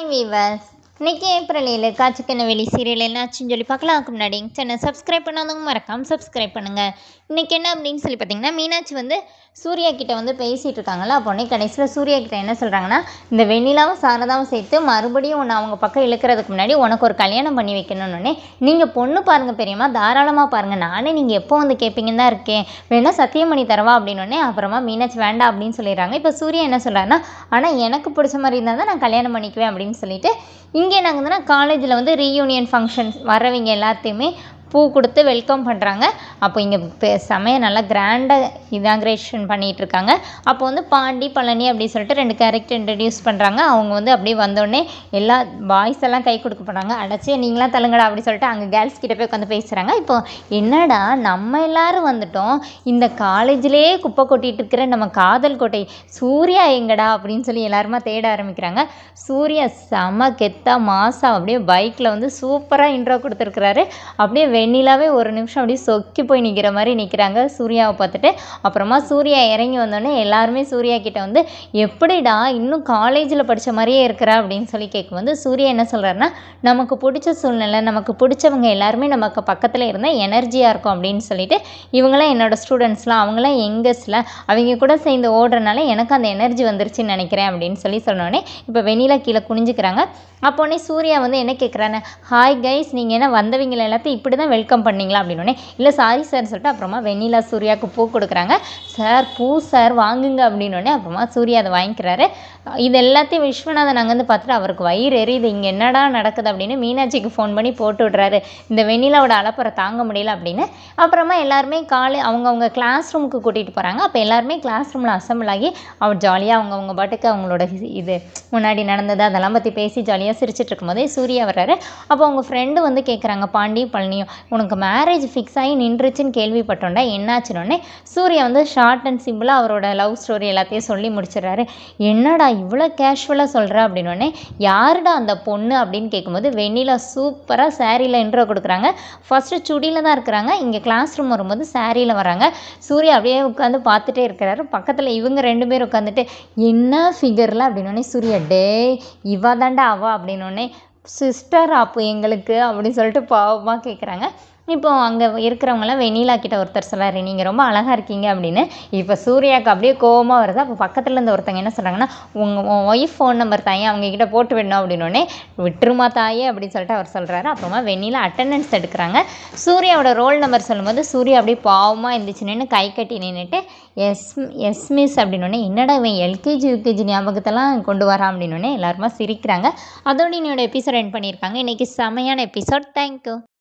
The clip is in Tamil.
வீவர்ஸ் இன்னைக்கு ஏப்ரல் ஏழு காட்சிக்கண்ண வெளி சீரியல் என்னாச்சுன்னு சொல்லி பார்க்கலாம் அதுக்கு முன்னாடி சேனல் சப்ஸ்கிரைப் பண்ணாதவங்க மறக்காம சப்ஸ்கிரைப் பண்ணுங்கள் இன்றைக்கி என்ன அப்படின்னு சொல்லி பார்த்தீங்கன்னா மீனாட்சி வந்து சூர்யா கிட்ட வந்து பேசிகிட்டு இருக்காங்களா அப்போ உடனே கடைசியில் சூர்யா கிட்ட என்ன சொல்கிறாங்கன்னா இந்த வெண்ணிலாவும் சாரதாவும் சேர்த்து மறுபடியும் உன்னை அவங்க பக்கம் இழுக்கிறதுக்கு முன்னாடி உனக்கு ஒரு கல்யாணம் பண்ணி வைக்கணும்னு நீங்கள் பொண்ணு பாருங்கள் பெரியம்மா தாராளமாக பாருங்கள் நானே நீங்கள் எப்போ வந்து கேட்பீங்கன்னு தான் இருக்கேன் வேணா சத்தியம் பண்ணி தரவா அப்படின்னோடனே அப்புறமா மீனாட்சி வேண்டாம் அப்படின்னு சொல்லிடுறாங்க இப்போ சூர்யா என்ன சொல்கிறாருன்னா ஆனால் எனக்கு பிடிச்ச மாதிரி இருந்தால் தான் நான் கல்யாணம் பண்ணிக்குவேன் அப்படின்னு சொல்லிட்டு இங்கே நாங்கள் வந்து காலேஜில் வந்து ரீயூனியன் ஃபங்க்ஷன்ஸ் வரவங்க எல்லாத்தையுமே பூ கொடுத்து வெல்கம் பண்ணுறாங்க அப்போ இங்கே செமையாக நல்லா கிராண்டாக இனாக்ரேஷன் பண்ணிகிட்டு இருக்காங்க அப்போ வந்து பாண்டி பழனி அப்படி சொல்லிட்டு ரெண்டு கேரக்டர் இன்ட்ரடியூஸ் பண்ணுறாங்க அவங்க வந்து அப்படியே வந்தோடனே எல்லா பாய்ஸ் எல்லாம் கை கொடுக்க போகிறாங்க அடைச்சி நீங்களாம் தள்ளுங்கடா அப்படி சொல்லிட்டு அங்கே கேர்ள்ஸ் கிட்ட போய் உட்காந்து பேசுகிறாங்க இப்போ என்னடா நம்ம எல்லாரும் வந்துட்டோம் இந்த காலேஜ்லேயே குப்பை கொட்டிட்டு இருக்கிற நம்ம காதல் கோட்டை சூர்யா எங்கடா அப்படின்னு சொல்லி எல்லாருமா தேட ஆரம்பிக்கிறாங்க சூர்யா செம கெத்தா மாசா அப்படியே பைக்கில் வந்து சூப்பராக இன்ட்ரோ கொடுத்துருக்குறாரு அப்படியே வெண்ணிலாவே ஒரு நிமிஷம் அப்படியே சொக்கி போய் நிற்கிற மாதிரி நிற்கிறாங்க சூர்யாவை பார்த்துட்டு அப்புறமா சூர்யா இறங்கி வந்தோடனே எல்லாருமே சூர்யா கிட்ட வந்து எப்படிடா இன்னும் காலேஜில் படித்த மாதிரியே இருக்கிறா அப்படின்னு சொல்லி கேட்கும்போது சூர்யா என்ன சொல்கிறாருன்னா நமக்கு பிடிச்ச சூழ்நிலை நமக்கு பிடிச்சவங்க எல்லாருமே நமக்கு பக்கத்தில் இருந்தால் எனர்ஜியாக இருக்கும் அப்படின்னு சொல்லிட்டு இவங்களாம் என்னோடய ஸ்டூடெண்ட்ஸ்லாம் அவங்களாம் யங்கஸ்டில் அவங்க கூட சேர்ந்து ஓடுறனால எனக்கு அந்த எனர்ஜி வந்துருச்சுன்னு நினைக்கிறேன் அப்படின்னு சொல்லி சொன்னோடனே இப்போ வெண்ணிலா கீழே குனிஞ்சுக்கிறாங்க அப்போனே சூர்யா வந்து என்ன கேட்குறாரு ஹாய் கைஸ் நீங்கள் என்ன வந்தவங்களை எல்லாத்தையும் இப்படி தான் வெல்கம் பண்ணீங்களா அப்படின்னோடனே இல்லை சாரி சார் சொல்லிட்டு அப்புறமா வெண்ணிலா சூர்யாவுக்கு பூ கொடுக்குறாங்க சார் பூ சார் வாங்குங்க அப்படின்னோடனே அப்புறமா சூர்யா அதை வாங்கிக்கிறாரு இது எல்லாத்தையும் விஸ்வநாதன் அங்கேருந்து பார்த்துட்டு அவருக்கு வயிறு எரியுது இங்கே என்னடா நடக்குது அப்படின்னு மீனாட்சிக்கு ஃபோன் பண்ணி போட்டு விட்றாரு இந்த வெண்ணிலாவோட அலப்பறை தாங்க முடியல அப்படின்னு அப்புறமா எல்லாருமே காலை அவங்கவுங்க கிளாஸ் ரூமுக்கு கூட்டிகிட்டு போகிறாங்க அப்போ எல்லாருமே கிளாஸ் ரூமில் அசம்பிள் ஆகி அவர் ஜாலியாக அவங்கவுங்க பாட்டுக்கு அவங்களோட இது முன்னாடி நடந்தது அதெல்லாம் பற்றி பேசி ஜாலியாக சிரிச்சிட்டு இருக்கும்போதே சூர்யா வர்றாரு அப்போ அவங்க ஃப்ரெண்டு வந்து கேட்குறாங்க பாண்டி பழனியும் உனக்கு மேரேஜ் ஃபிக்ஸ் ஆகி நின்றுச்சுன்னு கேள்விப்பட்டோண்டா என்னாச்சுன்னொடனே சூர்யா வந்து ஷார்ட் அண்ட் சிம்பிளாக அவரோட லவ் ஸ்டோரி எல்லாத்தையும் சொல்லி முடிச்சிடுறாரு என்னடா இவ்வளோ கேஷுவலாக சொல்கிற அப்படின்னோடனே யாருடா அந்த பொண்ணு அப்படின்னு கேட்கும்போது வெண்ணிலா சூப்பராக சாரியில் இன்ட்ரோ கொடுக்குறாங்க ஃபஸ்ட்டு சுடியில் தான் இருக்கிறாங்க இங்கே கிளாஸ் ரூம் வரும்போது சாரியில் வராங்க சூர்யா அப்படியே உட்காந்து பார்த்துட்டே இருக்கிறாரு பக்கத்தில் இவங்க ரெண்டு பேரும் உட்காந்துட்டு என்ன ஃபிகரில் அப்படின்னோடனே சூர்யா டே இவ தாண்டா அவா அப்படின்னோடனே சிஸ்டர் அப்போ எங்களுக்கு அப்படின்னு சொல்லிட்டு பாவமாக கேட்குறாங்க இப்போ அங்கே இருக்கிறவங்களாம் வெண்ணிலா கிட்ட ஒருத்தர் சொல்லாரு நீங்கள் ரொம்ப அழகாக இருக்கீங்க அப்படின்னு இப்போ சூர்யாவுக்கு அப்படியே கோவமாக வருது அப்போ பக்கத்தில் இருந்த ஒருத்தங்க என்ன சொல்கிறாங்கன்னா உங்கள் உன் ஒய்ஃப் ஃபோன் நம்பர் தாயே அவங்க கிட்ட போட்டு விடணும் அப்படின்னோடனே விட்டுருமா தாயே அப்படின்னு சொல்லிட்டு அவர் சொல்கிறாரு அப்புறமா வெண்ணிலா அட்டண்டன்ஸ் எடுக்கிறாங்க சூர்யாவோட ரோல் நம்பர் சொல்லும்போது சூர்யா அப்படியே பாவமாக இருந்துச்சு நின்று கை கட்டி நின்றுட்டு எஸ் எஸ் மிஸ் அப்படின்னோடனே என்னடா இவன் எல்கேஜி யூகேஜி ஞாபகத்தெல்லாம் கொண்டு வரான் அப்படின்னோடனே எல்லாருமா சிரிக்கிறாங்க அதோட என்னோட எபிசோட் என் பண்ணியிருக்காங்க இன்றைக்கி செமையான எபிசோட் தேங்க்யூ